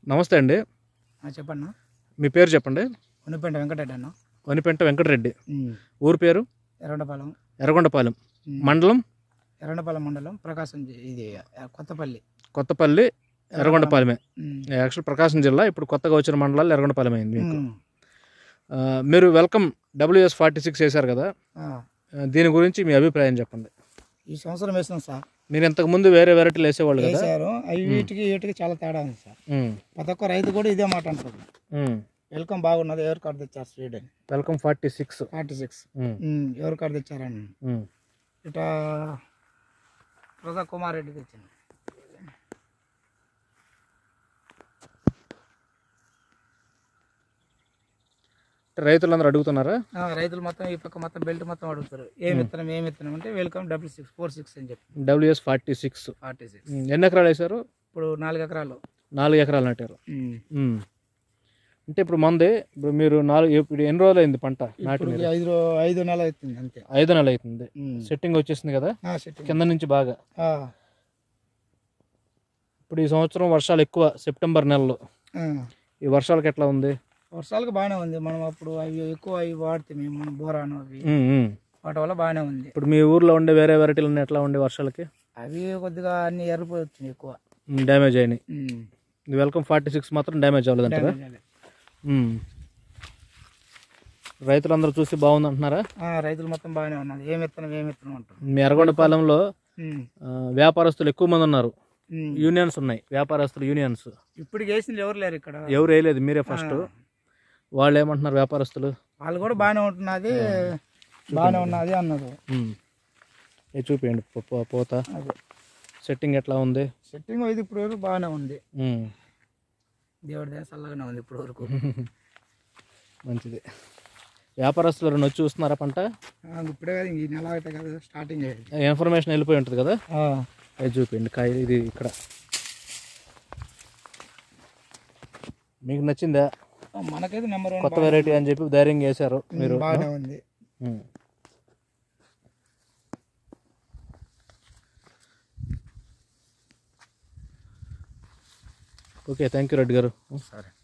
నమస్తే అండి ఆ, చెప్పన్నా మీ పేరు చెప్పండి ఉనిపెంట వెంకటరెడ్డి అన్న వనిపెంట వెంకటరెడ్డి ఊరు పేరు ఎర్రగొండపాలెం ఎర్రగొండపాలెం మండలం ఎర్రగొండపాలెం మండలం ప్రకాశం జి- ఇది ఆ, కొత్తపల్లి కొత్తపల్లి ఎర్రగొండపాలెమే ఉమ్. యాక్చువల్ ప్రకాశం జిల్లా ఇప్పుడు కొత్తగా వచ్చిన మండలాలు ఎర్రగొండపాలెం అయింది మీకు ఉమ్. ఆ, మీరు వెల్కమ్ డబ్ల్యూఎస్ ఫార్టీ సిక్స్ వేశారు కదా ఆ, ఆ, దీని గురించి మీ అభిప్రాయం చెప్పండి ఈ సంవత్సరం వేసినాం సార్ మీరు ఇంతకు ముందు వేరే వెరైటీలు వేసేవాళ్ళు కదా వేసారు అవి వీటికి వీటికి చాలా తేడా ఉంది సార్ ఉమ్, ప్రతి ఒక్క రైతు కూడా ఇదే మాట అంటారు ఉమ్. వెల్కమ్ బాగున్నది ఎవరు కార్డు తెచ్చారు స్వీడ్ అని welcome forty six forty six ఉమ్, ఎవరు కార్డు తెచ్చారని ఉమ్. ఇట ప్రదా కుమార్ రెడ్డి తెచ్చింది రైతులందరూ అడుగుతున్నారా ఆ, రైతులు మొత్తం ఈ పక్క మొత్తం బెల్ట్ మొత్తం అడుగుతారు ఏం విత్తనం ఏం విత్తనం అంటే welcome double six four six అని చెప్పి WS forty six forty six ఎన్ని ఎకరాలు వేశారు ఇప్పుడు నాలుగు ఎకరాలు నాలుగు ఎకరాలు నాటారు ఉమ్. ఉమ్. అంటే ఇప్పుడు మంది ఇప్పుడు మీరు నాలుగు ఇప్పుడు ఎన్ని రోజులు అయింది పంట నాటి ఇప్పుడు మీరు? ఈ ఐదు రో- ఐదు నెలలు అవుతుంది అంతే ఐదు నెలలు అవుతుంది ఉమ్. సెట్టింగ్ వచ్చేసింది కదా ఆ, setting. కింద నుంచి బాగా ఆ, ఇప్పుడు ఈ సంవత్సరం వర్షాలు ఎక్కువ సెప్టెంబర్ నెలలో ఆ. ఈ వర్షాలకు ఎట్లా ఉంది వర్షాలకు బాగానే ఉంది మనం అప్పుడు అవి ఎక్కువ అవి వాడితే మేము మనం బోరాను అవి ఉమ్, ఉమ్. వాటి వల్ల బాగానే ఉంది ఇప్పుడు మీ ఊర్లో ఉండే వేరే వెరైటీలు అన్నీ ఎట్లా ఉండే వర్షాలకి అవి కొద్దిగా అన్ని ఎర్రపోయి వచ్చినాయి ఎక్కువ డ్యామేజ్ అయినాయి ఉమ్. వెల్కమ్ ఫార్టీ సిక్స్ మాత్రం డ్యామేజ్ అవ్వలేదంటారా Damage అవ్వలే. ఉమ్. రైతులందరూ చూసి బాగుంది అంటున్నారా ఆ, రైతులు మొత్తం బాగానే ఉన్నది ఏం విత్తనం ఏం విత్తనం అంటారు మీ ఎర్రగొండపాలెంలో ఉమ్. ఆ, వ్యాపారస్తులు ఎక్కువ మంది ఉన్నారు ఉమ్. యూనియన్స్ ఉన్నాయి వ్యాపారస్తులు యూనియన్స్ ఇప్పుడు వేసింది ఎవరు లేరు ఇక్కడ ఎవరు వేయలేదు మీరే ఫస్ట్ వాళ్ళు ఏమంటున్నారు వ్యాపారస్తులు వాళ్ళు కూడా బాగానే ఉంటున్నది బాగానే ఉన్నది అన్నారు ఉమ్. ఇది చూపించండి పో- పో- పోత అదే సెట్టింగ్ ఎట్లా ఉంది సెట్టింగ్ ఇది ఇప్పుడు వరకు బాగానే ఉంది ఉమ్. దేవుడి దేశ చల్లగానే ఉంది ఇప్పుడు వరకు మంచిది వ్యాపారస్తులు ఎవరైనా వచ్చి చూస్తున్నారా పంట ఆ, ఇప్పుడే కదా ఈ నెల అయితే కదా స్టార్టింగ్ అయ్యేది ఇన్ఫర్మేషన్ వెళ్ళిపోయి ఉంటుంది కదా అది చూపించండి కాయ ఇది ఇక్కడ మీకు నచ్చిందా మనకైతే నెంబర్ వన్ కొత్త వెరైటీ అని చెప్పి ధైర్యంగా వేశారు మీరు బాగానే ఉంది ఉమ్. ఓకే థ్యాంక్ యూ రెడ్డి గారు సరే